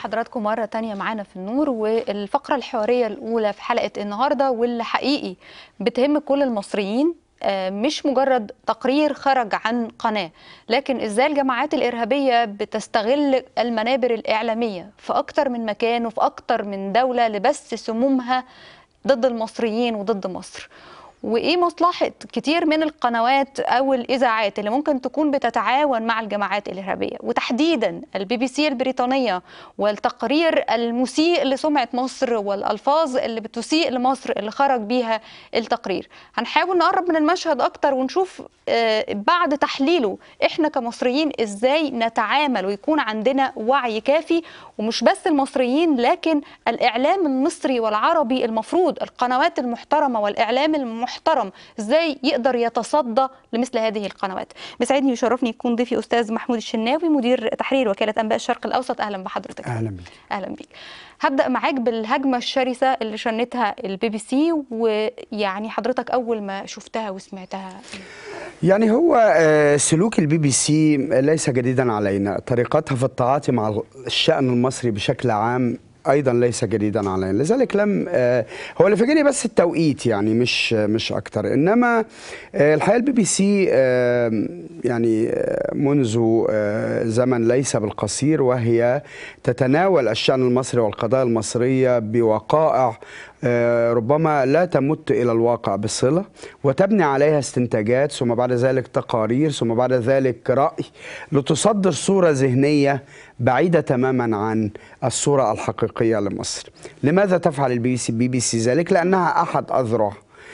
بحضراتكم مرة تانية معانا في النور والفقرة الحوارية الأولى في حلقة النهاردة واللي حقيقي بتهم كل المصريين آه، مش مجرد تقرير خرج عن قناة لكن ازاي الجماعات الإرهابية بتستغل المنابر الإعلامية في أكتر من مكان وفي أكتر من دولة لبث سمومها ضد المصريين وضد مصر وايه مصلحه كتير من القنوات او الاذاعات اللي ممكن تكون بتتعاون مع الجماعات الارهابيه وتحديدا البي بي سي البريطانيه والتقرير المسيء لسمعه مصر والالفاظ اللي بتسيء لمصر اللي خرج بيها التقرير هنحاول نقرب من المشهد اكتر ونشوف آه، بعد تحليله احنا كمصريين ازاي نتعامل ويكون عندنا وعي كافي ومش بس المصريين لكن الاعلام المصري والعربي المفروض القنوات المحترمه والاعلام المحترم ازاي يقدر يتصدى لمثل هذه القنوات بيسعدني ويشرفني يكون ضيفي استاذ محمود الشناوي مدير تحرير وكاله انباء الشرق الاوسط اهلا بحضرتك اهلا بك اهلا بيك هبدا معاك بالهجمه الشرسه اللي شنتها البي بي سي ويعني حضرتك اول ما شفتها وسمعتها يعني هو آه، سلوك البي بي سي ليس جديدا علينا طريقتها في التعاطي مع الشأن المصري بشكل عام ايضا ليس جديدا علينا لذلك لم آه، هو اللي فاجئني بس التوقيت يعني مش مش اكتر انما آه، الحقيقه البي بي سي آه، يعني آه، منذ آه، زمن ليس بالقصير وهي تتناول الشأن المصري والقضايا المصريه بوقائع آه، ربما لا تمت الى الواقع بصله وتبني عليها استنتاجات ثم بعد ذلك تقارير ثم بعد ذلك راي لتصدر صوره ذهنيه بعيده تماما عن الصوره الحقيقيه لمصر. لماذا تفعل البي بي سي بي بي سي ذلك؟ لانها احد اذرع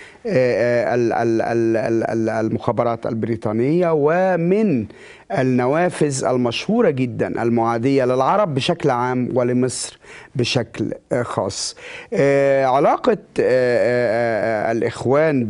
آه، ال- ال- ال- ال- ال- المخابرات البريطانيه ومن النوافذ المشهوره جدا المعاديه للعرب بشكل عام ولمصر بشكل آه، خاص. آه، علاقه آه، آه، آه، الاخوان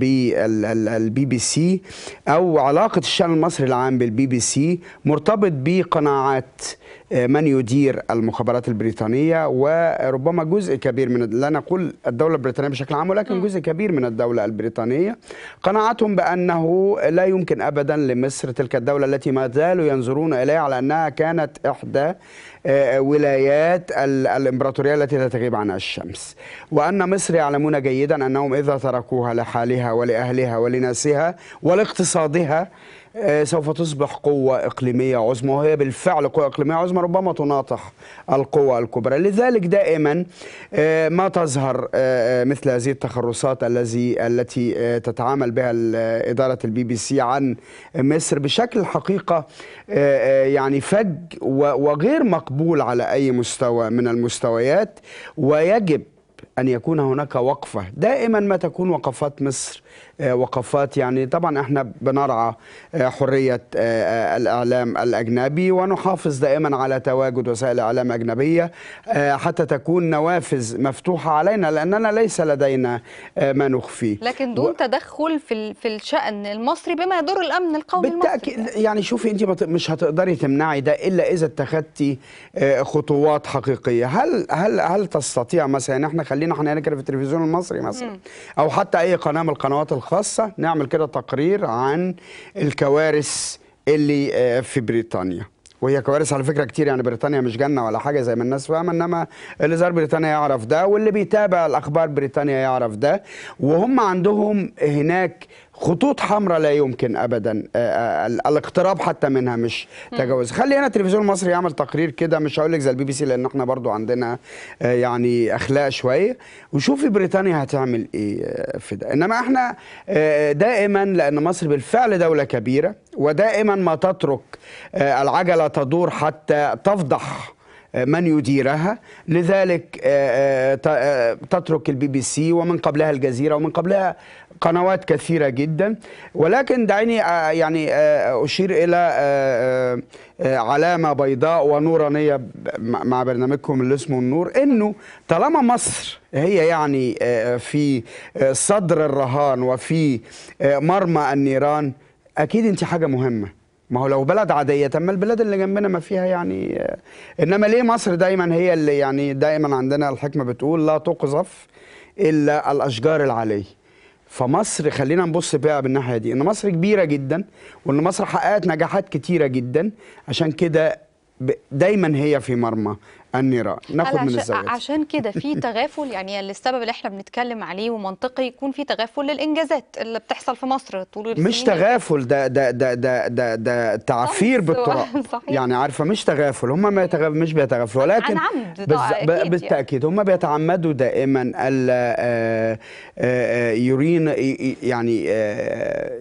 بالبي بي سي او علاقه الشان المصري العام بالبي بي سي مرتبط بقناعات آه، من يدير المخابرات البريطانيه وربما جزء كبير من لا نقول الدوله البريطانيه بشكل عام ولكن جزء كبير من الدوله البريطانيه قناعتهم بانه لا يمكن ابدا لمصر تلك الدوله التي ما زالوا ينظرون اليها على انها كانت احدى آه، ولايات ال- الامبراطوريه التي لا تغيب عنها الشمس وان مصر يعلمون جيدا انهم اذا تركوها لحالها ولاهلها ولناسها ولاقتصادها آه، سوف تصبح قوة إقليمية عظمى وهي بالفعل قوة إقليمية عظمى ربما تناطح القوى الكبرى لذلك دائما آه، ما تظهر آه، آه، مثل هذه التخرصات الذي التي آه، تتعامل بها ال- آه، إدارة البي بي سي عن مصر بشكل حقيقة آه، آه، يعني فج و- وغير مقبول على أي مستوى من المستويات ويجب أن يكون هناك وقفة دائما ما تكون وقفات مصر آه، وقفات يعني طبعا احنا بنرعى آه، حرية آه، آه، الإعلام الأجنبي ونحافظ دائما على تواجد وسائل إعلام أجنبية آه، حتى تكون نوافذ مفتوحة علينا لأننا ليس لدينا آه، ما نخفيه لكن دون تدخل في ال- في الشأن المصري بما يضر الامن القومي بالتاكيد المصري يعني شوفي انت بت- مش هتقدري تمنعي ده الا اذا اتخذتي آه، خطوات حقيقيه هل هل هل تستطيع مثلا يعني احنا خلينا احنا هنا كده في التلفزيون المصري مثلا او حتى اي قناه من القنوات الخاصه نعمل كده تقرير عن الكوارث اللي آه، في بريطانيا وهي كوارث على فكره كتير يعني بريطانيا مش جنه ولا حاجه زي ما الناس فاهمه انما اللي زار بريطانيا يعرف ده واللي بيتابع الاخبار بريطانيا يعرف ده وهم عندهم هناك خطوط حمراء لا يمكن ابدا آه، آه، ال- الاقتراب حتى منها مش تجاوز خلي هنا التلفزيون المصري يعمل تقرير كده مش هقول لك زي البي بي سي لان احنا برضو عندنا آه، يعني اخلاق شويه وشوفي بريطانيا هتعمل ايه آه، في ده انما احنا آه، دائما لان مصر بالفعل دوله كبيره ودائما ما تترك آه، العجله تدور حتى تفضح من يديرها لذلك آه، آه، ت- آه، تترك البي بي سي ومن قبلها الجزيرة ومن قبلها قنوات كثيرة جدا ولكن دعيني آه، يعني آه، أشير إلى آه، آه، آه، علامة بيضاء ونورانية ب- مع مع برنامجكم اللي اسمه النور إنه طالما مصر هي يعني آه، في آه، صدر الرهان وفي آه، مرمى النيران أكيد أنت حاجة مهمة ما هو لو بلد عادية طب ما البلاد اللي جنبنا ما فيها يعني آه، إنما ليه مصر دايما هي اللي يعني دايما عندنا الحكمة بتقول لا تقذف إلا الأشجار العليه فمصر خلينا نبص بقى بالناحية دي إن مصر كبيرة جدا وإن مصر حققت نجاحات كتيرة جدا عشان كده ب- دايما هي في مرمى النيران ناخد هل من عشان- الزواج عشان كده في تغافل يعني السبب اللي احنا بنتكلم عليه ومنطقي يكون في تغافل للانجازات اللي بتحصل في مصر طول السنين مش تغافل ده ده ده ده ده, ده تعفير طمس. بالتراب صحيح. يعني عارفه مش تغافل هم ما يتغافل مش بيتغافلوا ولكن عن عمد بز- طبعاً، ب- أكيد يعني. بالتاكيد هم بيتعمدوا دائما الا آه، آه، يرين ي- ي- يعني آه،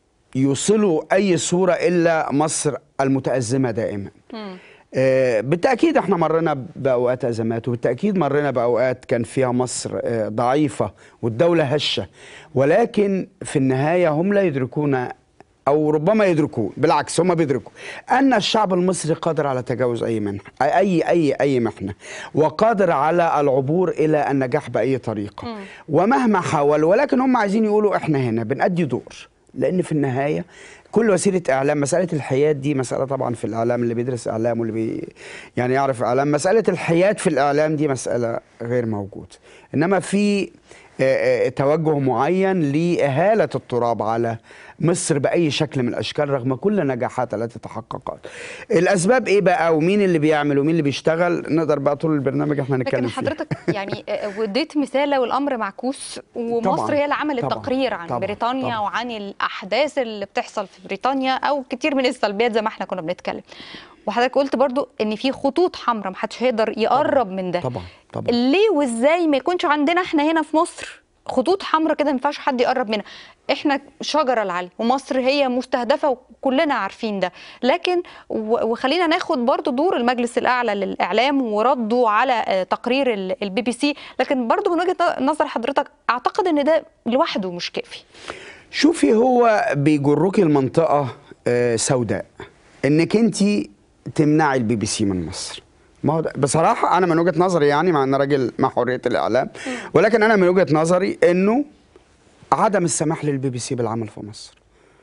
يوصلوا اي صوره الا مصر المتازمه دائما مم. آه، بالتأكيد احنا مرينا بأوقات أزمات وبالتأكيد مرينا بأوقات كان فيها مصر آه، ضعيفة والدولة هشة ولكن في النهاية هم لا يدركون أو ربما يدركون بالعكس هم بيدركوا أن الشعب المصري قادر على تجاوز أي منح أي أي أي محنة وقادر على العبور إلى النجاح بأي طريقة ومهما حاولوا ولكن هم عايزين يقولوا احنا هنا بنأدي دور لأن في النهاية كل وسيله اعلام مساله الحياد دي مساله طبعا في الاعلام اللي بيدرس اعلام واللي بي يعني يعرف اعلام مساله الحياد في الاعلام دي مساله غير موجوده انما في آه، آه، توجه معين لاهاله التراب على مصر باي شكل من الاشكال رغم كل النجاحات التي تحققت. الاسباب ايه بقى ومين اللي بيعمل ومين اللي بيشتغل نقدر بقى طول البرنامج احنا نتكلم لكن فيه. حضرتك يعني آه، وديت مثال والامر معكوس ومصر طبعاً، هي اللي عملت طبعاً، تقرير عن طبعاً، بريطانيا طبعاً. وعن الاحداث اللي بتحصل في بريطانيا او كتير من السلبيات زي ما احنا كنا بنتكلم وحضرتك قلت برضو ان في خطوط حمراء محدش هيقدر يقرب من ده طبعا طبعا ليه وازاي ما يكونش عندنا احنا هنا في مصر خطوط حمراء كده ما ينفعش حد يقرب منها احنا شجره العالي ومصر هي مستهدفه وكلنا عارفين ده لكن و- وخلينا ناخد برضو دور المجلس الاعلى للاعلام ورده على آه، تقرير ال- البي بي سي لكن برضو من وجهه نظر حضرتك اعتقد ان ده لوحده مش كافي شوفي هو بيجرك المنطقة آه، سوداء انك انت تمنعي البي بي سي من مصر ما هو ده- بصراحة أنا من وجهة نظري يعني مع أن راجل مع حرية الإعلام ولكن أنا من وجهة نظري إنه عدم السماح للبي بي سي بالعمل في مصر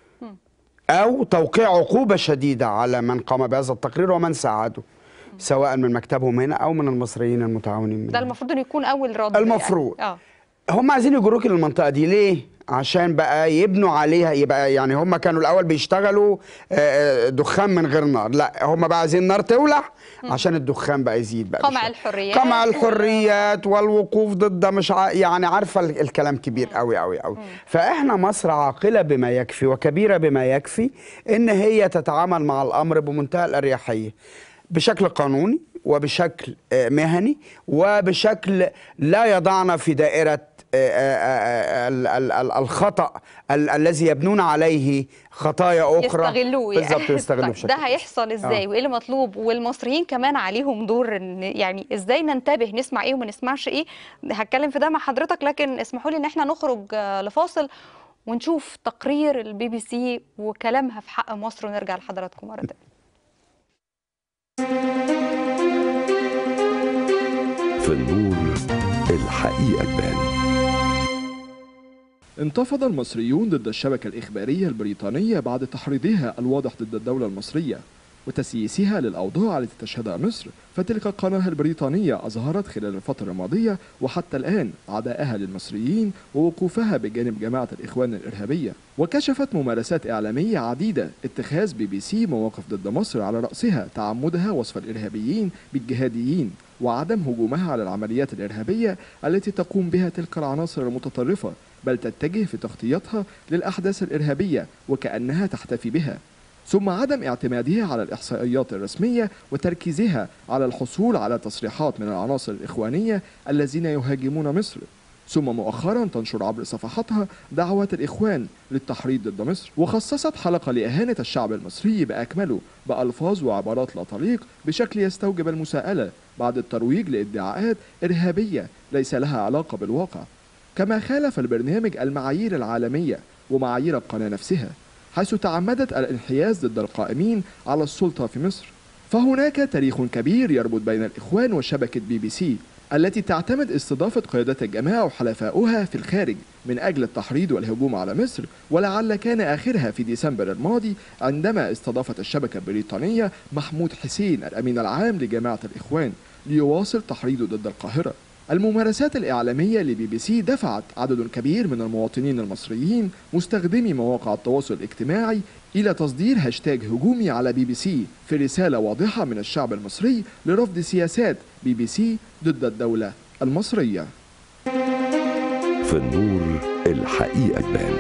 أو توقيع عقوبة شديدة على من قام بهذا التقرير ومن ساعده سواء من مكتبهم هنا أو من المصريين المتعاونين ده منهم. المفروض انه يكون اول رد المفروض. يعني. اه هم عايزين يجروك للمنطقه دي ليه عشان بقى يبنوا عليها يبقى يعني هم كانوا الاول بيشتغلوا آه، آه، دخان من غير نار لا هم بقى عايزين نار تولع عشان الدخان بقى يزيد بقى قمع بشوية. الحريات قمع وال- الحريات والوقوف ضد مش ع... يعني عارفه ال- الكلام كبير قوي قوي قوي فاحنا مصر عاقله بما يكفي وكبيره بما يكفي ان هي تتعامل مع الامر بمنتهى الاريحيه بشكل قانوني وبشكل آه، مهني وبشكل لا يضعنا في دائره آه، آه، آه، ال- ال- ال- الخطا ال- الذي يبنون عليه خطايا اخرى يستغلوه يعني. بالظبط يستغلوه طيب بشكل ده هيحصل ازاي آه. وايه اللي مطلوب والمصريين كمان عليهم دور ان يعني ازاي ننتبه نسمع ايه وما نسمعش ايه هتكلم في ده مع حضرتك لكن اسمحوا لي ان احنا نخرج آه، لفاصل ونشوف تقرير البي بي سي وكلامها في حق مصر ونرجع لحضراتكم مره تانية في النور الحقيقة تبان انتفض المصريون ضد الشبكة الإخبارية البريطانية بعد تحريضها الواضح ضد الدولة المصرية وتسييسها للأوضاع التي تشهدها مصر فتلك القناة البريطانية أظهرت خلال الفترة الماضية وحتى الآن عداءها للمصريين ووقوفها بجانب جماعة الإخوان الإرهابية وكشفت ممارسات إعلامية عديدة اتخاذ بي بي سي مواقف ضد مصر على رأسها تعمدها وصف الإرهابيين بالجهاديين وعدم هجومها على العمليات الإرهابية التي تقوم بها تلك العناصر المتطرفة بل تتجه في تغطيتها للأحداث الإرهابية وكأنها تحتفي بها ثم عدم اعتمادها على الإحصائيات الرسمية وتركيزها على الحصول على تصريحات من العناصر الإخوانية الذين يهاجمون مصر ثم مؤخرا تنشر عبر صفحاتها دعوات الإخوان للتحريض ضد مصر وخصصت حلقة لإهانة الشعب المصري بأكمله بألفاظ وعبارات لا تليق بشكل يستوجب المساءلة بعد الترويج لادعاءات إرهابية ليس لها علاقة بالواقع كما خالف البرنامج المعايير العالمية ومعايير القناة نفسها حيث تعمدت الانحياز ضد القائمين على السلطة في مصر فهناك تاريخ كبير يربط بين الإخوان وشبكة بي بي سي التي تعتمد استضافة قيادات الجماعة وحلفاؤها في الخارج من أجل التحريض والهجوم على مصر ولعل كان آخرها في ديسمبر الماضي عندما استضافت الشبكة البريطانية محمود حسين الأمين العام لجماعة الإخوان ليواصل تحريضه ضد القاهرة الممارسات الإعلامية لبي بي سي دفعت عدد كبير من المواطنين المصريين مستخدمي مواقع التواصل الاجتماعي إلى تصدير هاشتاج هجومي على بي بي سي في رسالة واضحة من الشعب المصري لرفض سياسات بي بي سي ضد الدولة المصرية في النور الحقيقة تبان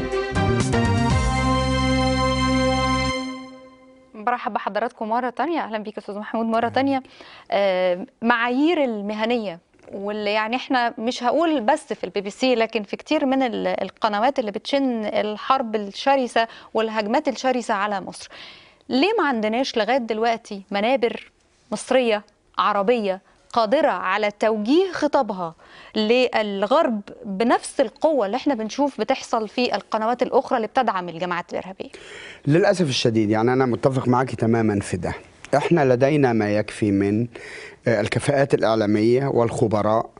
برحب بحضراتكم مرة تانية أهلا بيك يا أستاذ محمود مرة تانية آه، معايير المهنية واللي يعني احنا مش هقول بس في البي بي سي لكن في كتير من ال- القنوات اللي بتشن الحرب الشرسة والهجمات الشرسة على مصر ليه ما عندناش لغاية دلوقتي منابر مصرية عربية قادرة على توجيه خطابها للغرب بنفس القوة اللي احنا بنشوف بتحصل في القنوات الأخرى اللي بتدعم الجماعات الإرهابية للأسف الشديد يعني أنا متفق معك تماما في ده احنا لدينا ما يكفي من آه، الكفاءات الإعلامية والخبراء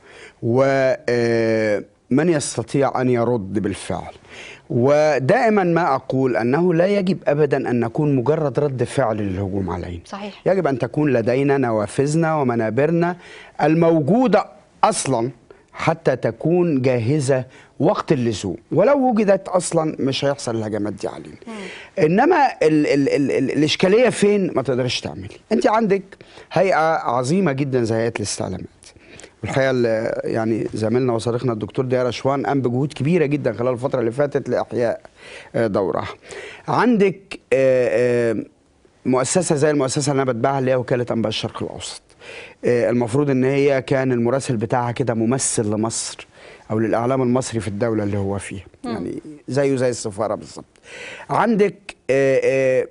ومن يستطيع أن يرد بالفعل ودائما ما أقول أنه لا يجب أبدا أن نكون مجرد رد فعل للهجوم علينا صحيح يجب أن تكون لدينا نوافذنا ومنابرنا الموجودة أصلا حتى تكون جاهزة وقت اللزوم ولو وجدت أصلا مش هيحصل الهجمات دي علينا إنما ال ال ال ال الإشكالية فين ما تقدرش تعملي أنت عندك هيئة عظيمة جدا زي هيئة الاستعلامات والحقيقه ال- يعني زميلنا وصديقنا الدكتور ديار اشوان قام بجهود كبيره جدا خلال الفتره اللي فاتت لاحياء آه، دورها. عندك آه، آه، مؤسسه زي المؤسسه اللي انا بتبعها اللي هي وكاله انباء الشرق الاوسط. آه، المفروض ان هي كان المراسل بتاعها كده ممثل لمصر او للاعلام المصري في الدوله اللي هو فيها يعني زيه زي السفاره بالظبط. عندك آه، آه،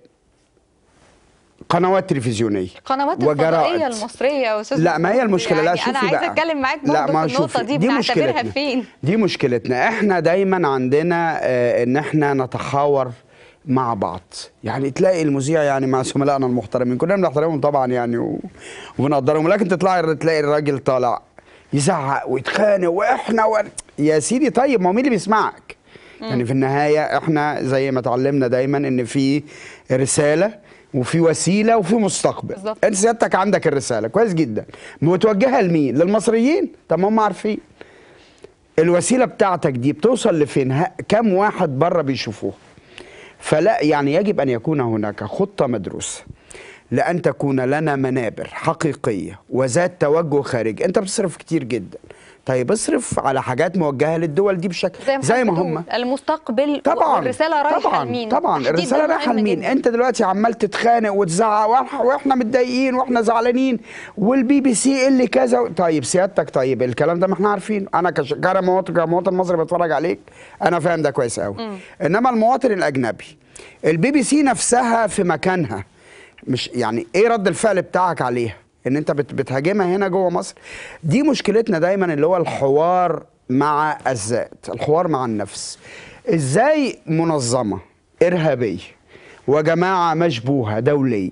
قنوات تلفزيونيه قنوات وجرائد. الفضائيه المصريه يا استاذ لا ما هي محمود، المشكله لا يعني شوفي انا عايزه بقى اتكلم معاك لا برضه ما في النقطه شوفي دي, دي بنعتبرها مشكلتنا فين دي مشكلتنا احنا دايما عندنا آه ان احنا نتحاور مع بعض يعني تلاقي المذيع يعني مع زملائنا المحترمين كلنا بنحترمهم طبعا يعني و- وبنقدرهم لكن تطلعي تلاقي الراجل طالع يزعق ويتخانق واحنا و... يا سيدي طيب ما هو مين اللي بيسمعك يعني في النهايه احنا زي ما اتعلمنا دايما ان في رساله وفي وسيله وفي مستقبل بالظبط. انت سيادتك عندك الرساله كويس جدا متوجهه لمين للمصريين طب ما هم عارفين الوسيله بتاعتك دي بتوصل لفين ها- كم واحد بره بيشوفوها فلا يعني يجب ان يكون هناك خطه مدروسه لان تكون لنا منابر حقيقيه وذات توجه خارجي انت بتصرف كتير جدا طيب اصرف على حاجات موجهه للدول دي بشكل زي, ما زي ما حضرتك هم بتقول، المستقبل طبعا والرساله رايحه طبعا لمين طبعا التحديد الرساله ده رايحه مهم لمين جداً. انت دلوقتي عمال تتخانق وتزعق وإح- واحنا متضايقين واحنا زعلانين والبي بي سي اللي كذا طيب سيادتك طيب الكلام ده ما احنا عارفين انا كش- كمواطن كمواطن مصري بتفرج عليك انا فاهم ده كويس قوي انما المواطن الاجنبي البي بي سي نفسها في مكانها مش يعني ايه رد الفعل بتاعك عليها ان انت بت- بتهاجمها هنا جوه مصر دي مشكلتنا دايما اللي هو الحوار مع الذات الحوار مع النفس ازاي منظمه ارهابيه وجماعه مشبوهه دوليه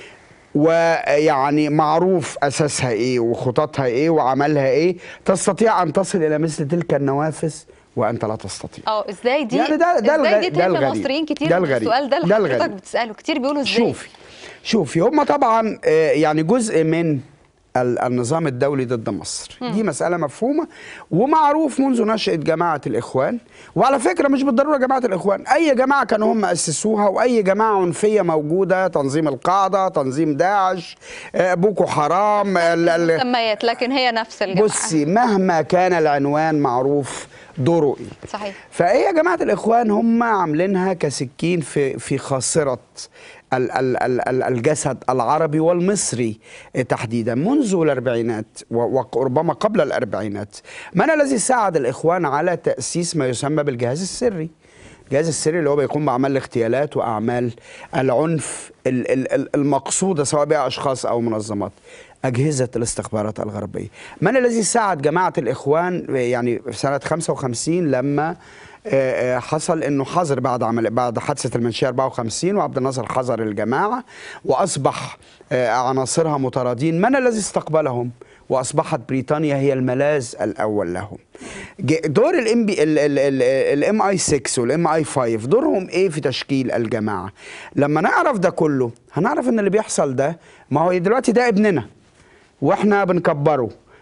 ويعني معروف اساسها ايه وخططها ايه وعملها ايه تستطيع ان تصل الى مثل تلك النوافذ وانت لا تستطيع اه ازاي دي يعني ده- ده ازاي الغريب- دي ده تهم الغريب. مصريين كتير ده الغريب. السؤال ده اللي ده حضرتك الغريب. بتساله كتير بيقولوا ازاي شوفي شوفي هم طبعا آه، يعني جزء من ال- النظام الدولي ضد مصر دي مسألة مفهومة ومعروف منذ نشأة جماعة الإخوان وعلى فكرة مش بالضرورة جماعة الإخوان أي جماعة كانوا هم أسسوها وأي جماعة عنفية موجودة تنظيم القاعدة تنظيم داعش آه، بوكو حرام ال- ال- مسميات لكن هي نفس الجماعه بصي مهما كان العنوان معروف دوره إيه صحيح فايه يا جماعه الاخوان هم عاملينها كسكين في في خاصره ال- ال- ال- ال- الجسد العربي والمصري تحديدا منذ الاربعينات و- وربما قبل الاربعينات من الذي ساعد الاخوان على تاسيس ما يسمى بالجهاز السري الجهاز السري اللي هو بيقوم باعمال الاغتيالات واعمال العنف ال- ال- ال- المقصوده سواء بها اشخاص او منظمات أجهزة الاستخبارات الغربية من الذي ساعد جماعة الإخوان يعني في سنة 55 لما آه، آه، حصل انه حظر بعد عمل بعد حادثه المنشيه 54 وعبد الناصر حظر الجماعه واصبح آه، عناصرها مطاردين من الذي استقبلهم واصبحت بريطانيا هي الملاذ الاول لهم ج- دور الام بي الام اي 6 والام اي 5 دورهم ايه في تشكيل الجماعه لما نعرف ده كله هنعرف ان اللي بيحصل ده ما هو دلوقتي ده ابننا واحنا بنكبره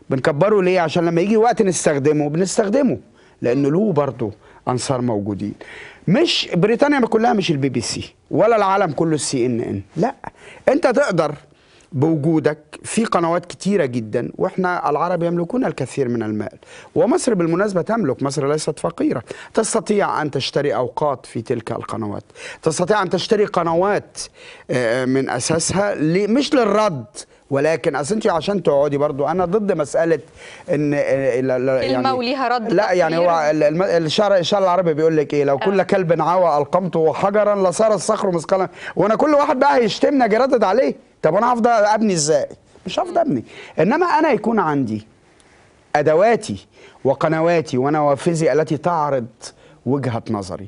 بنكبره ليه عشان لما يجي وقت نستخدمه بنستخدمه لانه له برضه انصار موجودين مش بريطانيا كلها مش البي بي سي ولا العالم كله السي ان ان لا انت تقدر بوجودك في قنوات كتيرة جدا واحنا العرب يملكون الكثير من المال ومصر بالمناسبة تملك مصر ليست فقيرة تستطيع أن تشتري أوقات في تلك القنوات تستطيع أن تشتري قنوات آه، من أساسها ل- مش للرد ولكن اصل انت عشان تقعدي برضو انا ضد مساله ان آه، لا- لا- كلمة وليها رد لا يعني تقرير. هو ال- الم- الشعر الشعر العربي بيقول لك ايه لو كل كلب عوى القمته حجرا لصار الصخر مثقالا وانا كل واحد بقى هيشتمني اجي ردد عليه طب انا هفضل ابني ازاي مش هفضل ابني انما انا يكون عندي ادواتي وقنواتي ونوافذي التي تعرض وجهه نظري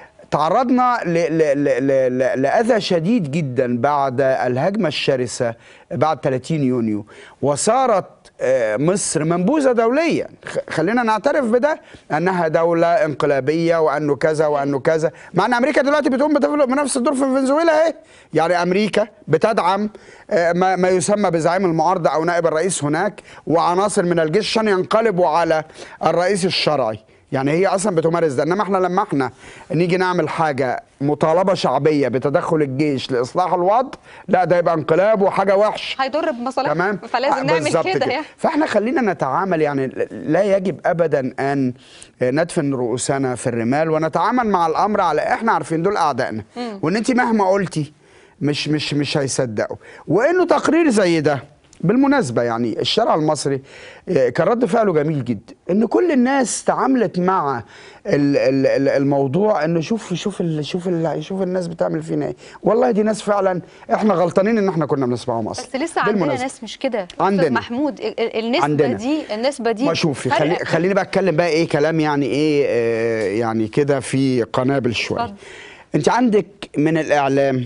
تعرضنا ل- ل- ل- ل- ل- لأذى شديد جدا بعد الهجمة الشرسة بعد 30 يونيو وصارت آه، مصر منبوذة دوليا خ- خلينا نعترف بده أنها دولة انقلابية وأنه كذا وأنه كذا مع أن أمريكا دلوقتي بتقوم بتفرق بنفس الدور في فنزويلا أهي يعني أمريكا بتدعم آه، ما ما يسمى بزعيم المعارضة أو نائب الرئيس هناك وعناصر من الجيش عشان ينقلبوا على الرئيس الشرعي يعني هي اصلا بتمارس ده انما احنا لما احنا نيجي نعمل حاجه مطالبه شعبيه بتدخل الجيش لاصلاح الوضع لا ده يبقى انقلاب وحاجه وحش هيضر بمصالحهم تمام فلازم آه، نعمل بالظبط كده يعني فاحنا خلينا نتعامل يعني لا يجب ابدا ان ندفن رؤوسنا في الرمال ونتعامل مع الامر على احنا عارفين دول اعدائنا وان انت مهما قلتي مش مش مش هيصدقوا وانه تقرير زي ده بالمناسبة يعني الشارع المصري آه، كان رد فعله جميل جدا ان كل الناس تعاملت مع ال- ال- ال- الموضوع انه شوف شوف ال شوف ال شوف الناس بتعمل فينا ايه والله دي ناس فعلا احنا غلطانين ان احنا كنا بنسمعهم اصلا بس لسه عندنا بالمناسبة. ناس مش كده أستاذ عندنا. محمود ال- ال- النسبة عندنا. دي النسبة دي ما شوفي فرق- خلي خليني بقى اتكلم بقى ايه كلام يعني ايه آه يعني كده في قنابل شويه اتفضل. انت عندك من الاعلام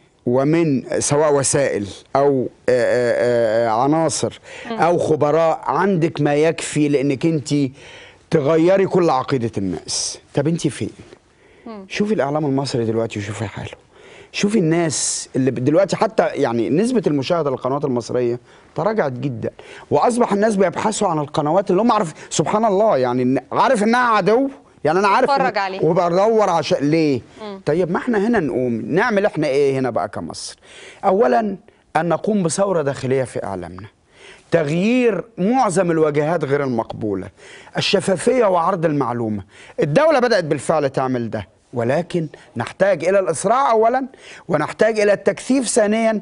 ومن سواء وسائل او آه، آه، آه، عناصر او خبراء عندك ما يكفي لانك انت تغيري كل عقيده الناس طب انت فين شوفي الاعلام المصري دلوقتي وشوفي حاله شوفي الناس اللي دلوقتي حتى يعني نسبه المشاهده للقنوات المصريه تراجعت جدا واصبح الناس بيبحثوا عن القنوات اللي هم عارف سبحان الله يعني إن- عارف انها عدو يعني انا عارف اتفرج إن- عليه. وبدور عشان ليه طيب ما احنا هنا نقوم نعمل احنا ايه هنا بقى كمصر اولا ان نقوم بثوره داخليه في اعلامنا تغيير معظم الواجهات غير المقبولة الشفافية وعرض المعلومة الدولة بدأت بالفعل تعمل ده ولكن نحتاج إلى الإسراع أولا ونحتاج إلى التكثيف ثانيا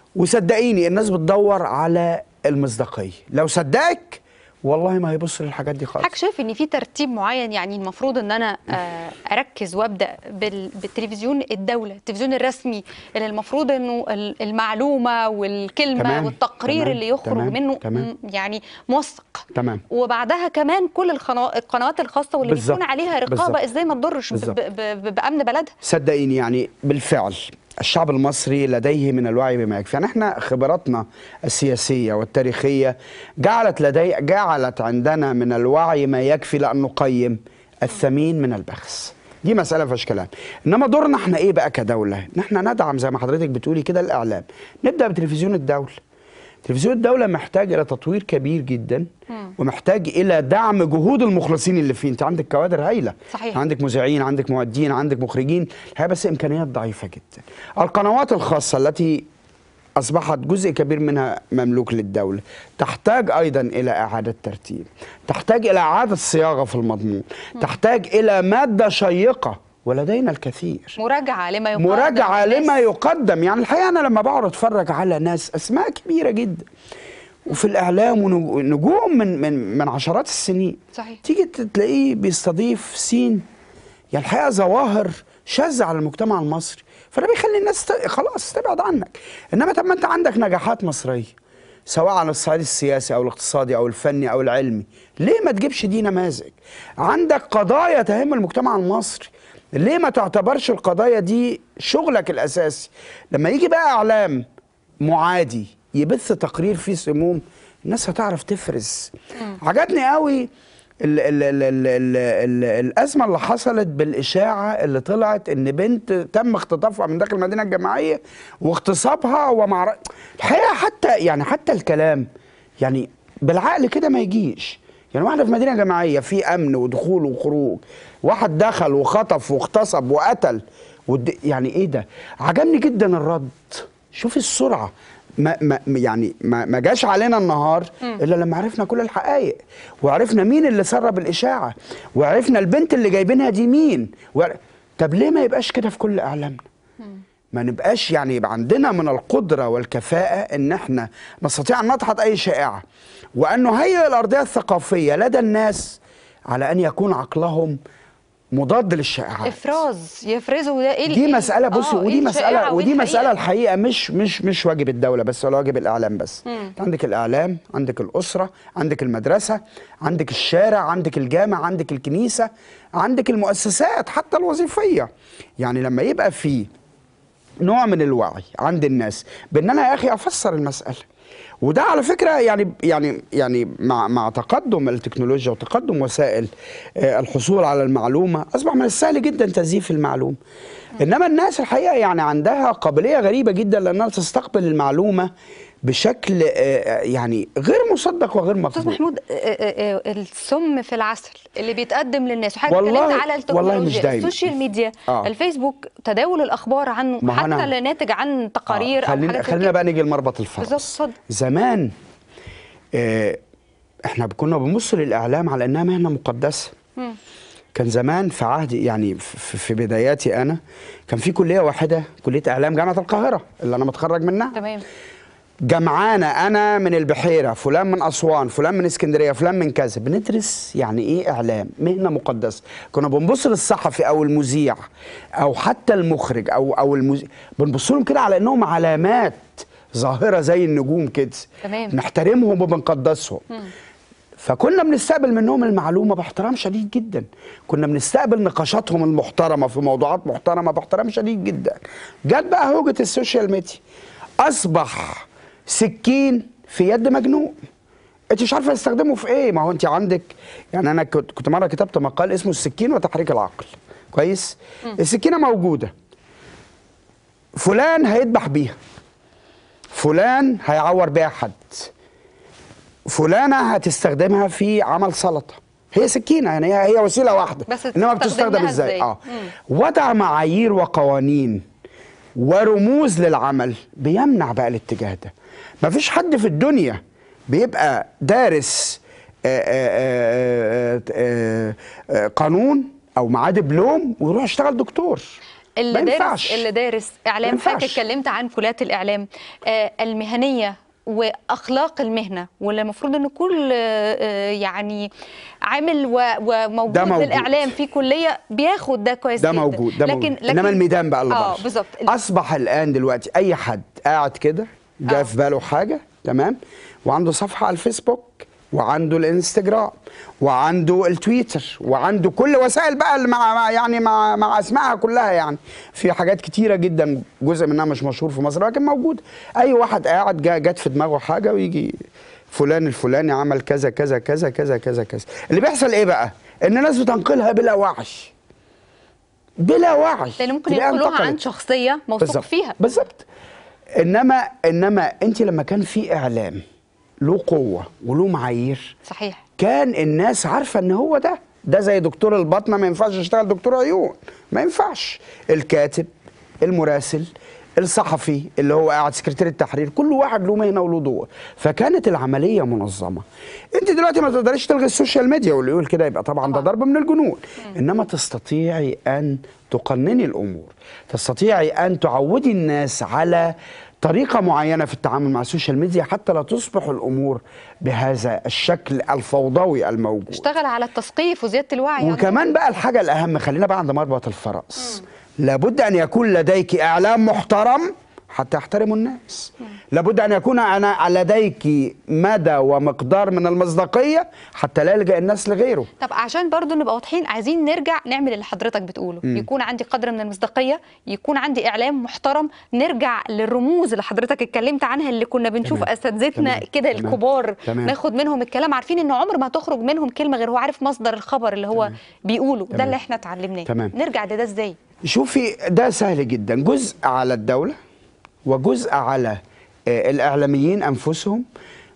وصدقيني الناس بتدور على المصداقية لو صدقك والله ما هيبص للحاجات دي خالص حضرتك شايف ان في ترتيب معين يعني المفروض ان انا آه، اركز وابدا بال- بالتلفزيون الدوله التلفزيون الرسمي اللي المفروض انه ال- المعلومه والكلمه تمام، والتقرير تمام، اللي يخرج تمام، منه تمام. م- يعني موثق تمام وبعدها كمان كل القنا- القنوات الخاصه واللي بالظبط، بيكون عليها رقابه بالظبط. ازاي ما تضرش ب- بالظبط. ب- ب- بامن بلدها صدقيني يعني بالفعل الشعب المصري لديه من الوعي بما يكفي يعني احنا خبراتنا السياسيه والتاريخيه جعلت لدي جعلت عندنا من الوعي ما يكفي لان نقيم الثمين من البخس دي مسألة فيهاش كلام، إنما دورنا إحنا إيه بقى كدولة؟ إن إحنا ندعم زي ما حضرتك بتقولي كده الإعلام، نبدأ بتلفزيون الدولة. تلفزيون الدولة محتاج إلى تطوير كبير جدا ومحتاج إلى دعم جهود المخلصين اللي فيه، أنت عندك كوادر هايلة صحيح. عندك مذيعين عندك مؤدين عندك مخرجين الحقيقه بس امكانيات ضعيفه جدا القنوات الخاصه التي اصبحت جزء كبير منها مملوك للدوله تحتاج ايضا الى اعاده ترتيب تحتاج الى اعاده صياغه في المضمون تحتاج الى ماده شيقه ولدينا الكثير مراجعه لما يقدم مراجعه للناس. لما يقدم يعني الحقيقه انا لما بقعد اتفرج على ناس اسماء كبيره جدا وفي الاعلام ونجوم من من من عشرات السنين صحيح. تيجي تلاقيه بيستضيف سين يعني الحقيقه ظواهر شاذه على المجتمع المصري فده بيخلي الناس ت... خلاص تبعد عنك انما طب ما انت عندك نجاحات مصريه سواء على الصعيد السياسي او الاقتصادي او الفني او العلمي ليه ما تجيبش دي نماذج عندك قضايا تهم المجتمع المصري ليه ما تعتبرش القضايا دي شغلك الاساسي لما يجي بقى اعلام معادي يبث تقرير فيه سموم الناس هتعرف تفرز عجبني قوي ال ال ال ال ال ال الازمه اللي حصلت بالاشاعه اللي طلعت ان بنت تم اختطافها من داخل المدينه الجامعيه واغتصابها ومع الحقيقه حتى يعني حتى الكلام يعني بالعقل كده ما يجيش يعني واحده في مدينه جماعيه في امن ودخول وخروج واحد دخل وخطف واغتصب وقتل ود... يعني ايه ده عجبني جدا الرد شوف السرعه ما ما يعني ما, ما جاش علينا النهار الا لما عرفنا كل الحقائق وعرفنا مين اللي سرب الاشاعه وعرفنا البنت اللي جايبينها دي مين وعر... طب ليه ما يبقاش كده في كل اعلامنا ما نبقاش يعني يبقى عندنا من القدرة والكفاءة ان احنا نستطيع ان نضحط اي شائعة وان نهيئ الارضية الثقافية لدى الناس على ان يكون عقلهم مضاد للشائعات افراز يفرزوا ده ايه دي إيه- مسألة بصي آه، إيه ودي الشائعة مسألة وإيه ودي الحقيقة؟ مسألة الحقيقة مش مش مش واجب الدولة بس ولا واجب الإعلام بس أنت عندك الإعلام عندك الأسرة عندك المدرسة عندك الشارع عندك الجامع عندك الكنيسة عندك المؤسسات حتى الوظيفية يعني لما يبقى في نوع من الوعي عند الناس بان انا يا اخي افسر المساله وده على فكره يعني يعني يعني مع مع تقدم التكنولوجيا وتقدم وسائل آه، الحصول على المعلومه اصبح من السهل جدا تزييف المعلومه انما الناس الحقيقه يعني عندها قابليه غريبه جدا لانها تستقبل المعلومه بشكل آه، يعني غير مصدق وغير استاذ مقبول محمود آه، آه، آه، السم في العسل اللي بيتقدم للناس وحضرتك والله- اتكلمت على والله مش التكنولوجيا دايما. السوشيال ميديا آه. الفيسبوك تداول الاخبار عنه ما هو حتى أنا- اللي ناتج عن تقارير آه، او خلينا حاجات زي خلينا كده. بقى نيجي لمربط الفرس بالظبط، اتفضل. زمان آه احنا كنا بنبص للاعلام على انها مهنه مقدسه مم. كان زمان في عهدي يعني في, في بداياتي انا كان في كليه واحده كليه اعلام جامعه القاهره اللي انا متخرج منها تمام جمعانة أنا من البحيرة فلان من أسوان فلان من اسكندرية فلان من كذا بندرس يعني إيه إعلام مهنة مقدسة كنا بنبص للصحفي أو المذيع أو حتى المخرج أو أو المذيع بنبص لهم كده على إنهم علامات ظاهرة زي النجوم كده تمام. نحترمهم وبنقدسهم فكنا بنستقبل منهم المعلومه باحترام شديد جدا كنا بنستقبل نقاشاتهم المحترمه في موضوعات محترمه باحترام شديد جدا جت بقى هوجه السوشيال ميديا اصبح سكين في يد مجنون انت مش عارفه تستخدمه في ايه ما هو انت عندك يعني انا كنت كنت مره كتبت مقال اسمه السكين وتحريك العقل كويس السكينه موجوده فلان هيذبح بيها فلان هيعور بيها حد فلانه هتستخدمها في عمل سلطه هي سكينه يعني هي هي وسيله واحده بس انما تستخدم بتستخدم لها ازاي إزاي؟ اه وضع معايير وقوانين ورموز للعمل بيمنع بقى الاتجاه ده مفيش حد في الدنيا بيبقى دارس آآ آآ آآ آآ قانون او معاه دبلوم ويروح يشتغل دكتور اللي ما دارس ينفعش. اللي دارس ما اعلام ينفعش. حضرتك اتكلمت عن كليات الاعلام آه المهنيه واخلاق المهنه واللي المفروض ان كل آه آه، يعني عامل و- وموجود ده موجود. للاعلام في كليه بياخد ده كويس ده جدا موجود ده لكن موجود. انما الميدان بقى اللي اه بره بالظبط اصبح الان دلوقتي اي حد قاعد كده جاء آه. في باله حاجه تمام وعنده صفحه على الفيسبوك وعنده الانستجرام وعنده التويتر وعنده كل وسائل بقى اللي مع مع- يعني مع مع اسمائها كلها يعني في حاجات كتيره جدا جزء منها مش مشهور في مصر لكن موجود اي واحد قاعد جا جت في دماغه حاجه ويجي فلان الفلاني عمل كذا كذا كذا كذا كذا كذا اللي بيحصل ايه بقى ان الناس بتنقلها بلا وعي بلا وعي لان ممكن تلاقيها ينقلوها عن انتقلت. شخصيه موثوق بالظبط فيها بالظبط انما انما انت لما كان في اعلام له قوه وله معايير صحيح كان الناس عارفه ان هو ده ده زي دكتور الباطنه ما ينفعش يشتغل دكتور عيون ما ينفعش الكاتب المراسل الصحفي اللي هو قاعد سكرتير التحرير كل واحد له مهنه وله دور فكانت العمليه منظمه انت دلوقتي ما تقدريش تلغي السوشيال ميديا واللي يقول كده يبقى طبعا ده ضرب من الجنون انما تستطيعي ان تقنني الامور تستطيعي ان تعودي الناس على طريقة معينة في التعامل مع السوشيال ميديا حتى لا تصبح الأمور بهذا الشكل الفوضوي الموجود اشتغل على التثقيف وزياده الوعي عن وكمان بقى الحاجة الأهم خلينا بقى عند مربط الفرس لابد أن يكون لديك إعلام محترم حتى يحترموا الناس لابد أن يكون أنا لديك مدى ومقدار من المصداقية حتى لا يلجأ الناس لغيره طب عشان برضو نبقى واضحين عايزين نرجع نعمل اللي حضرتك بتقوله م. يكون عندي قدر من المصداقيه يكون عندي اعلام محترم نرجع للرموز اللي حضرتك اتكلمت عنها اللي كنا بنشوف تمام. اساتذتنا تمام. كده تمام. الكبار تمام. ناخد منهم الكلام عارفين ان عمر ما هتخرج منهم كلمه غير هو عارف مصدر الخبر اللي هو بيقوله ده تمام. اللي احنا اتعلمناه تمام. نرجع لده ازاي شوفي ده سهل جدا جزء على الدولة وجزء على آه، الإعلاميين أنفسهم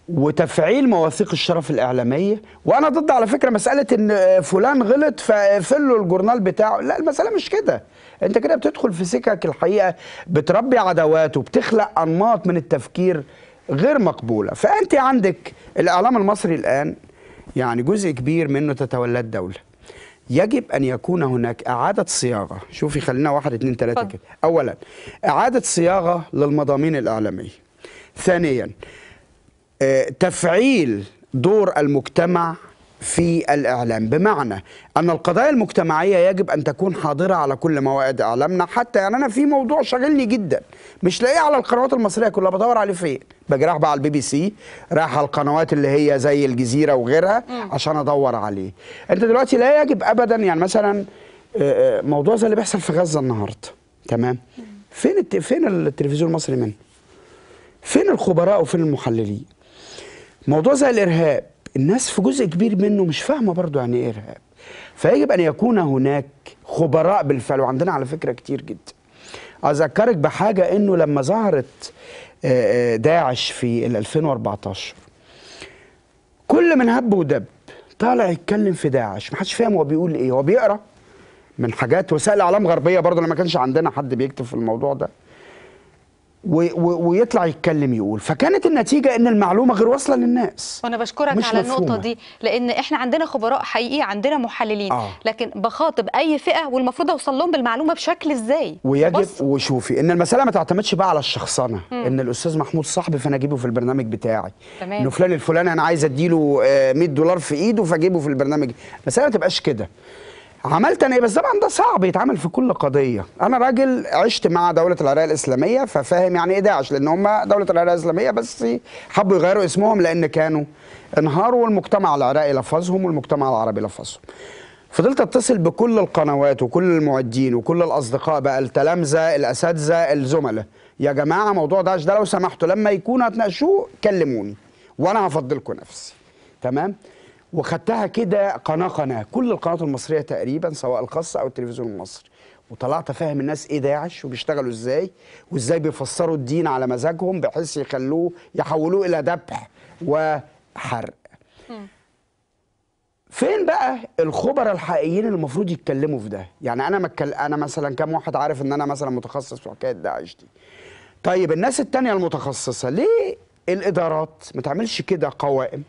وتفعيل مواثيق الشرف الاعلاميه وانا ضد على فكره مساله ان فلان غلط فاقفل له الجورنال بتاعه لا المساله مش كده انت كده بتدخل في سكك الحقيقه بتربي عداوات وبتخلق انماط من التفكير غير مقبوله فانت عندك الاعلام المصري الان يعني جزء كبير منه تتولاه الدوله يجب ان يكون هناك اعاده صياغه شوفي خلينا واحد اتنين تلاته اتفضل. كده اولا اعاده صياغه للمضامين الاعلاميه ثانيا آه، تفعيل دور المجتمع في الإعلام بمعنى أن القضايا المجتمعية يجب أن تكون حاضرة على كل موائد إعلامنا حتى يعني أنا في موضوع شاغلني جدا مش لاقيه على القنوات المصرية كلها بدور عليه فين باجي رايح بقى على البي بي سي رايح على القنوات اللي هي زي الجزيرة وغيرها عشان أدور عليه أنت دلوقتي لا يجب أبدا يعني مثلا آه، آه، موضوع زي اللي بيحصل في غزة النهاردة تمام فين الت... فين التلفزيون المصري منه فين الخبراء وفين المحللين موضوع زي الارهاب الناس في جزء كبير منه مش فاهمه برضو يعني ايه ارهاب فيجب ان يكون هناك خبراء بالفعل وعندنا على فكره كتير جدا اذكرك بحاجه انه لما ظهرت آه، آه، داعش في ال 2014 كل من هب ودب طالع يتكلم في داعش محدش فاهم هو بيقول ايه هو بيقرا من حاجات وسائل اعلام غربيه برضه لما كانش عندنا حد بيكتب في الموضوع ده و و ويطلع يتكلم يقول فكانت النتيجه ان المعلومه غير واصله للناس وانا بشكرك مش على النقطه مفهومة. دي لان احنا عندنا خبراء حقيقي عندنا محللين آه. لكن بخاطب اي فئه والمفروض اوصل لهم بالمعلومه بشكل ازاي ويجب بص. وشوفي ان المساله ما تعتمدش بقى على الشخصنه ان الاستاذ محمود صاحبي فانا اجيبه في البرنامج بتاعي تمام. انه فلان الفلاني انا عايز اديله آه، 100 دولار في ايده فاجيبه في البرنامج المساله ما تبقاش كده عملت انا ايه بس طبعا ده صعب يتعمل في كل قضيه انا راجل عشت مع دوله العراق الاسلاميه ففاهم يعني ايه داعش لان هم دوله العراق الاسلاميه بس حبوا يغيروا اسمهم لان كانوا انهاروا والمجتمع العراقي لفظهم والمجتمع العربي لفظهم فضلت اتصل بكل القنوات وكل المعدين وكل الاصدقاء بقى التلامذه الاساتذه الزملاء يا جماعه موضوع داعش ده لو سمحتوا لما يكونوا هتناقشوه كلموني وانا هفضلكم نفسي تمام وخدتها كده قناه قناه كل القنوات المصريه تقريبا سواء الخاصه او التلفزيون المصري وطلعت افهم الناس ايه داعش وبيشتغلوا ازاي وازاي بيفسروا الدين على مزاجهم بحيث يخلوه يحولوه الى ذبح وحرق فين بقى الخبراء الحقيقيين اللي المفروض يتكلموا في ده يعني انا متكل... انا مثلا كام واحد عارف ان انا مثلا متخصص في حكايه داعش دي طيب الناس التانية المتخصصه ليه الادارات ما تعملش كده قوائم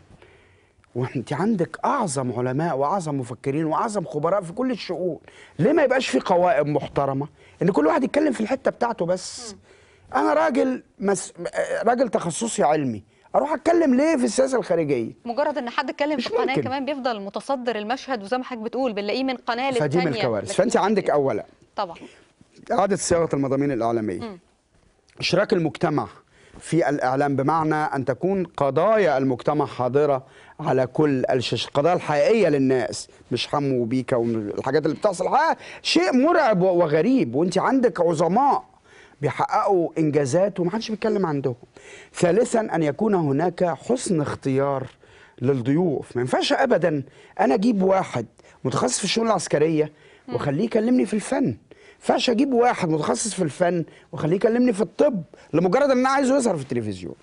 وانت عندك اعظم علماء واعظم مفكرين واعظم خبراء في كل الشؤون ليه ما يبقاش في قوائم محترمه ان كل واحد يتكلم في الحته بتاعته بس انا راجل مس... راجل تخصصي علمي اروح اتكلم ليه في السياسه الخارجيه مجرد ان حد اتكلم مش في قناه ممكن. كمان بيفضل متصدر المشهد وزي ما حضرتك بتقول بنلاقيه من قناه للتانيه فدي من الكوارث لكن- فانت عندك اولا طبعا إعادة صياغة المضامين الإعلامية إشراك المجتمع في الإعلام بمعنى أن تكون قضايا المجتمع حاضرة على كل الشاشة القضايا الحقيقية للناس مش حمو وبيكا والحاجات اللي بتحصل حقيقة شيء مرعب و- وغريب وانت عندك عظماء بيحققوا إنجازات ومحدش بيتكلم عندهم ثالثا أن يكون هناك حسن اختيار للضيوف ما ينفعش أبدا أنا أجيب واحد متخصص في الشؤون العسكرية وخليه يكلمني في الفن ينفعش اجيب واحد متخصص في الفن واخليه يكلمني في الطب لمجرد ان انا عايزه يظهر في التلفزيون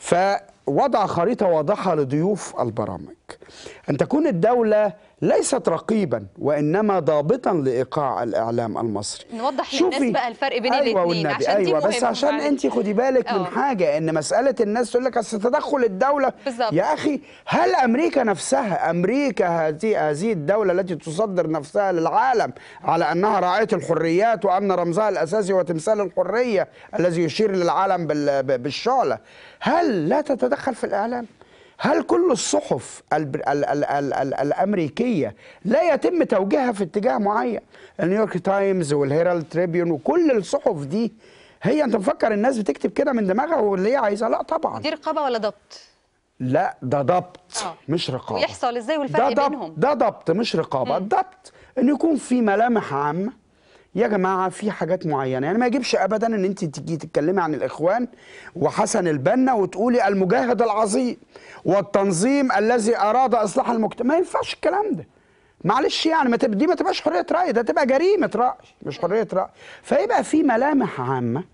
فوضع خريطه واضحه لضيوف البرامج ان تكون الدوله ليست رقيبا وانما ضابطا لايقاع الاعلام المصري نوضح شوفي- للناس بقى الفرق بين أيوة الاتنين، والنبي عشان دي ايوه بس مهمة عشان معلش. انت خدي بالك من آه. حاجه ان مساله الناس تقول لك اصل تدخل الدوله بالظبط. يا اخي هل امريكا نفسها امريكا هذه هذه الدوله التي تصدر نفسها للعالم على انها راعيه الحريات وان رمزها الاساسي هو تمثال الحريه الذي يشير للعالم بال- ب- بالشعله هل لا تتدخل في الاعلام هل كل الصحف ال ال ال ال ال الامريكيه لا يتم توجيهها في اتجاه معين النيويورك تايمز والهيرالد تريبيون وكل الصحف دي هي انت مفكر الناس بتكتب كده من دماغها واللي هي عايزاه لا طبعا دي رقابه ولا ضبط لا ده ضبط آه. مش رقابه ويحصل ازاي ده والفرق ضبط بينهم ده ضبط مش رقابه الضبط ان يكون في ملامح عامه يا جماعه في حاجات معينه يعني ما يجبش ابدا ان انت تيجي تتكلمي عن الاخوان وحسن البنا وتقولي المجاهد العظيم والتنظيم الذي اراد اصلاح المجتمع ما ينفعش الكلام ده معلش يعني ما تب... دي ما تبقاش حريه راي ده تبقى جريمه راي مش حريه راي فيبقى في ملامح عامه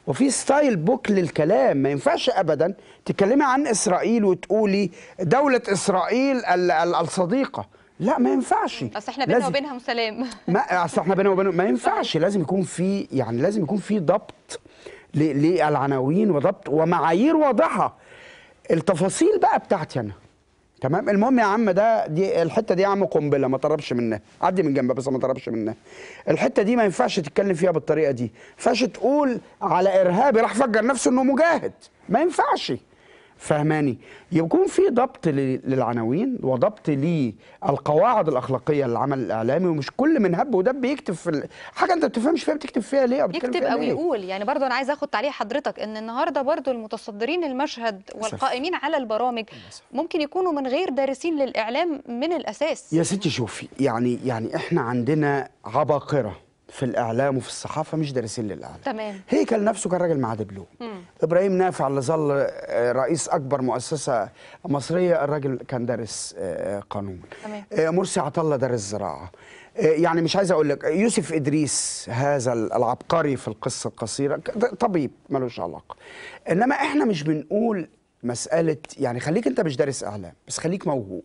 وفي ستايل بوك للكلام ما ينفعش ابدا تتكلمي عن اسرائيل وتقولي دوله اسرائيل ال- ال- الصديقه لا ما ينفعش بس احنا بينا لازم- وبينهم سلام ما اصل احنا بينا وبينهم ما ينفعش لازم يكون في يعني لازم يكون في ضبط ل- للعناوين وضبط ومعايير واضحه التفاصيل بقى بتاعتي انا تمام المهم يا عم ده دي الحته دي يا عم قنبله ما تقربش منها عدي من جنبها بس ما تقربش منها الحته دي ما ينفعش تتكلم فيها بالطريقه دي ما ينفعش تقول على ارهابي راح فجر نفسه انه مجاهد ما ينفعش فهماني يكون في ضبط ل- للعناوين وضبط للقواعد الاخلاقيه للعمل الاعلامي ومش كل من هب ودب يكتب في ال- حاجه انت ما بتفهمش فيها بتكتب فيها ليه او بتتكلم يكتب فيها او ليه؟ يقول يعني برضو انا عايزه اخد تعليق حضرتك ان النهارده برضو المتصدرين المشهد والقائمين على البرامج ممكن يكونوا من غير دارسين للاعلام من الاساس يا ستي شوفي يعني يعني احنا عندنا عباقره في الاعلام وفي الصحافه مش دارسين للاعلام تمام هيكل نفسه كان راجل معاه دبلوم ابراهيم نافع اللي ظل آه، رئيس اكبر مؤسسه مصريه الراجل كان دارس آه، قانون تمام. آه، مرسي عطله دارس زراعه آه، يعني مش عايز اقول لك يوسف ادريس هذا العبقري في القصه القصيره ك- ده طبيب ملوش علاقه انما احنا مش بنقول مساله يعني خليك انت مش دارس اعلام بس خليك موهوب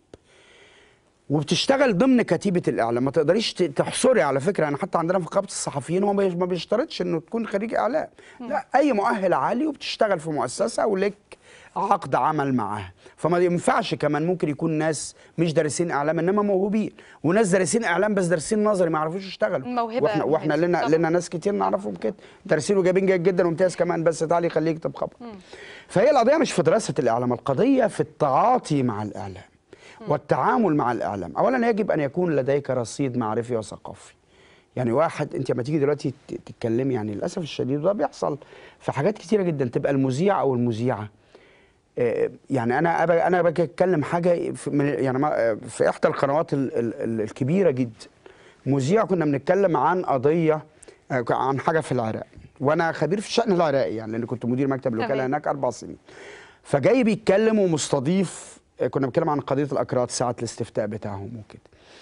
وبتشتغل ضمن كتيبه الاعلام ما تقدريش ت- تحصري على فكره يعني حتى عندنا في نقابه الصحفيين هو ما بيش- ما بيشترطش انه تكون خريج اعلام لا اي مؤهل عالي وبتشتغل في مؤسسه ولك عقد عمل معاها فما ينفعش كمان ممكن يكون ناس مش دارسين اعلام انما موهوبين وناس دارسين اعلام بس دارسين نظري ما يعرفوش يشتغلوا موهبة- واحنا واحنا موهبة. لنا صح. لنا ناس كتير نعرفهم كده دارسين وجايبين جيد جدا وامتياز كمان بس تعالي خليه يكتب خبر فهي القضيه مش في دراسه الاعلام القضيه في التعاطي مع الاعلام والتعامل مع الاعلام اولا يجب ان يكون لديك رصيد معرفي وثقافي يعني واحد انت لما تيجي دلوقتي ت- تتكلمي يعني للاسف الشديد وده بيحصل في حاجات كتيره جدا تبقى المذيع او المذيعه آه، يعني انا أبقى انا باجي اتكلم حاجه في من يعني ما- آه، في احدى القنوات ال- ال- ال- الكبيره جدا مذيع كنا بنتكلم عن قضيه آه، عن حاجه في العراق وانا خبير في الشان العراقي يعني لان كنت مدير مكتب الوكاله تمام. هناك اربع سنين فجاي بيتكلم ومستضيف آه، كنا بنتكلم عن قضيه الاكراد ساعه الاستفتاء بتاعهم وكده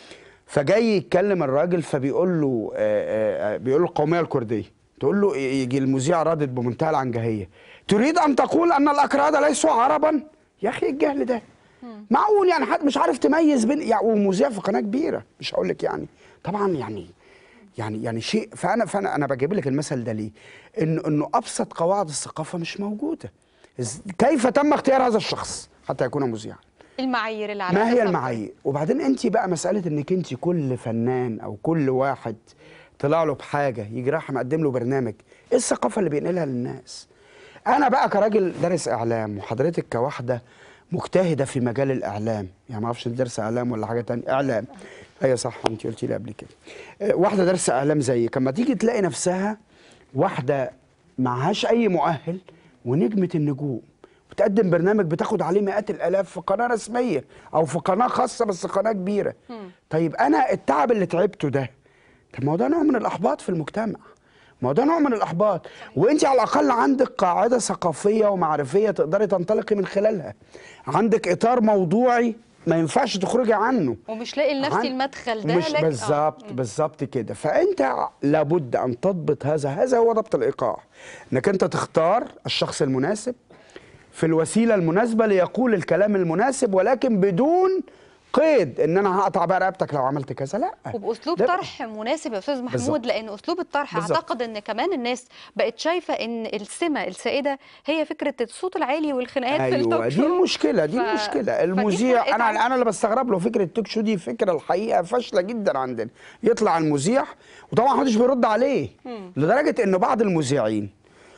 فجاي يتكلم الراجل فبيقول له آه، آه، بيقول له القوميه الكرديه تقول له يجي المذيع رادد بمنتهى العنجهيه تريد ان تقول ان الاكراد ليسوا عربا يا اخي إيه الجهل ده معقول يعني حد مش عارف تميز بين يعني ومذيع في قناه كبيره مش هقول لك يعني طبعا يعني يعني يعني شيء فانا فانا انا بجيب لك المثل ده ليه؟ انه انه ابسط قواعد الثقافه مش موجوده إز- كيف تم اختيار هذا الشخص حتى يكون مذيعا؟ المعايير اللي على ما هي أساسها المعايير وبعدين انت بقى مساله انك انت كل فنان او كل واحد طلع له بحاجه يجي راح مقدم له برنامج ايه الثقافه اللي بينقلها للناس انا بقى كراجل دارس اعلام وحضرتك كواحده مجتهده في مجال الاعلام يعني ما اعرفش انت دارسه اعلام ولا حاجه تانية اعلام ايوه صح انت قلتي لي قبل كده آه، واحده دارسه اعلام زيك اما تيجي تلاقي نفسها واحده معهاش اي مؤهل ونجمه النجوم بتقدم برنامج بتاخد عليه مئات الالاف في قناه رسميه او في قناه خاصه بس قناه كبيره طيب انا التعب اللي تعبته ده طب ما هو ده نوع من الاحباط في المجتمع ما هو ده نوع من الاحباط وانت على الاقل عندك قاعده ثقافيه ومعرفيه تقدري تنطلقي من خلالها عندك اطار موضوعي ما ينفعش تخرجي عنه ومش لاقي لنفسي عن- المدخل ده مش لك- آه. بالظبط بالظبط كده فانت لابد ان تضبط هذا هذا هو ضبط الايقاع انك انت تختار الشخص المناسب في الوسيله المناسبه ليقول الكلام المناسب ولكن بدون قيد ان انا هقطع بقى رقبتك لو عملت كذا لا وباسلوب ده- طرح مناسب يا استاذ محمود بالظبط. لان اسلوب الطرح بالظبط. اعتقد ان كمان الناس بقت شايفه ان السمه السائده هي فكره الصوت العالي والخناقات في التوك ايوه دي شو. المشكله دي ف- المشكله فدي المذيع فرقت عن- انا انا اللي بستغرب له فكره التوك شو دي فكره الحقيقه فاشله جدا عندنا يطلع المذيع وطبعا محدش بيرد عليه لدرجه انه بعض المذيعين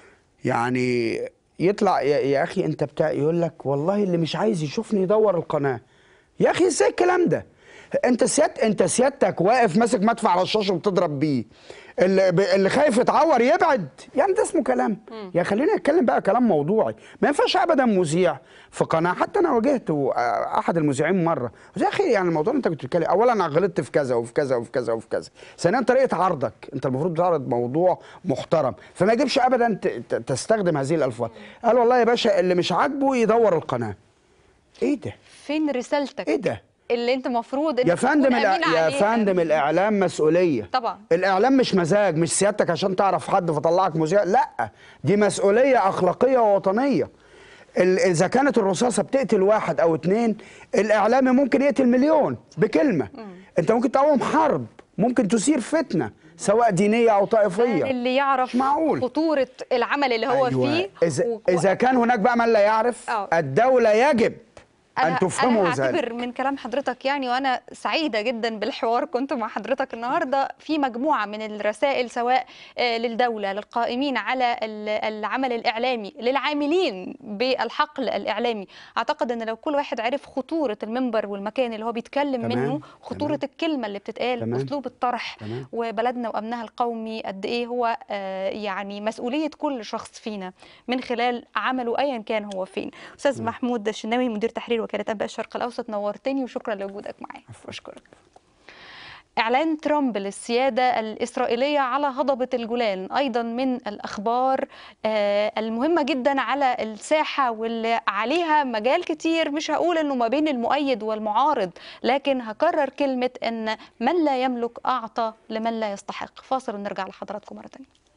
يعني يطلع يا, يا اخي انت بتاع يقول لك والله اللي مش عايز يشوفني يدور القناه يا اخي ازاي الكلام ده انت سياد انت سيادتك واقف ماسك مدفع على الشاشه وبتضرب بيه اللي, ب- اللي خايف يتعور يبعد يعني ده اسمه كلام يا خلينا نتكلم بقى كلام موضوعي ما ينفعش ابدا مذيع في قناه حتى انا واجهت و- احد المذيعين مره قلت له يا اخي يعني الموضوع اللي انت كنت بتتكلم اولا انا غلطت في كذا وفي كذا وفي كذا وفي كذا ثانيا طريقه عرضك انت المفروض تعرض موضوع محترم فما يجبش ابدا ت- ت- تستخدم هذه الالفاظ قال والله يا باشا اللي مش عاجبه يدور القناه ايه ده فين رسالتك ايه ده اللي انت المفروض يا فندم الإع- الأ... يا فندم الاعلام مسؤوليه طبعا. الاعلام مش مزاج مش سيادتك عشان تعرف حد فطلعك مذيع لا دي مسؤوليه اخلاقيه ووطنيه ال- اذا كانت الرصاصه بتقتل واحد او اتنين الاعلامي ممكن يقتل مليون بكلمه انت ممكن تقوم حرب ممكن تثير فتنه سواء دينيه او طائفيه اللي يعرف مش معقول. خطوره العمل اللي هو أيوة. فيه اذا و- اذا كان هناك بقى من لا يعرف آه. الدوله يجب ان انا تفهمه انا ذلك هعتبر من كلام حضرتك يعني وانا سعيده جدا بالحوار كنت مع حضرتك النهارده في مجموعه من الرسائل سواء آه، للدوله للقائمين على ال- العمل الاعلامي للعاملين بالحقل الاعلامي اعتقد ان لو كل واحد عرف خطوره المنبر والمكان اللي هو بيتكلم تمام، منه خطوره تمام. الكلمه اللي بتتقال تمام. اسلوب الطرح تمام. وبلدنا وامنها القومي قد ايه هو آه، يعني مسؤوليه كل شخص فينا من خلال عمله ايا كان هو فين استاذ محمود الشناوي مدير تحرير وكاله انباء الشرق الاوسط نورتني وشكرا لوجودك معايا بشكرك إعلان ترامب للسيادة الإسرائيلية على هضبة الجولان أيضا من الأخبار آه، المهمة جدا على الساحة واللي عليها مجال كتير مش هقول أنه ما بين المؤيد والمعارض لكن هكرر كلمة أن من لا يملك أعطى لمن لا يستحق فاصل ونرجع لحضراتكم مرة تانية